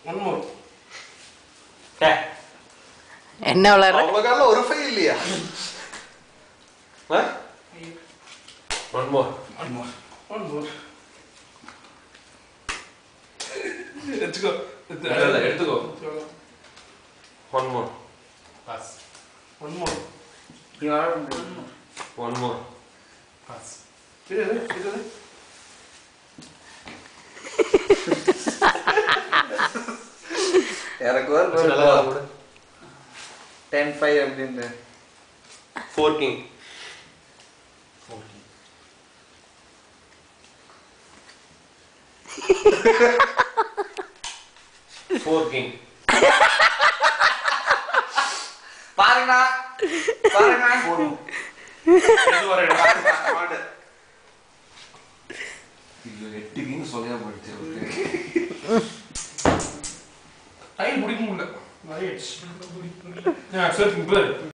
One more என்ன விளையாடுற அவங்க காலில் ஒரு ஃபைல் இல்லையா one more one more one more எடுத்துக்கோ இல்ல, இல்ல, எடுத்துக்கோ. One more boss one more நீ வர முடியும் ஒன் மோர் பாஸ் இது இது இது எனக்கு நல்லா ஒரு டென் ஃபைவ் அப்படின்னு ஃபோர் கிங் ஃபோர் கிங் பாருங்கண்ணா பாருங்கண்ணா இது வர எட்டு கிங் சொல்லியா போயிடுச்சு டைம் பிடிக்க முடியல ரைட் சரி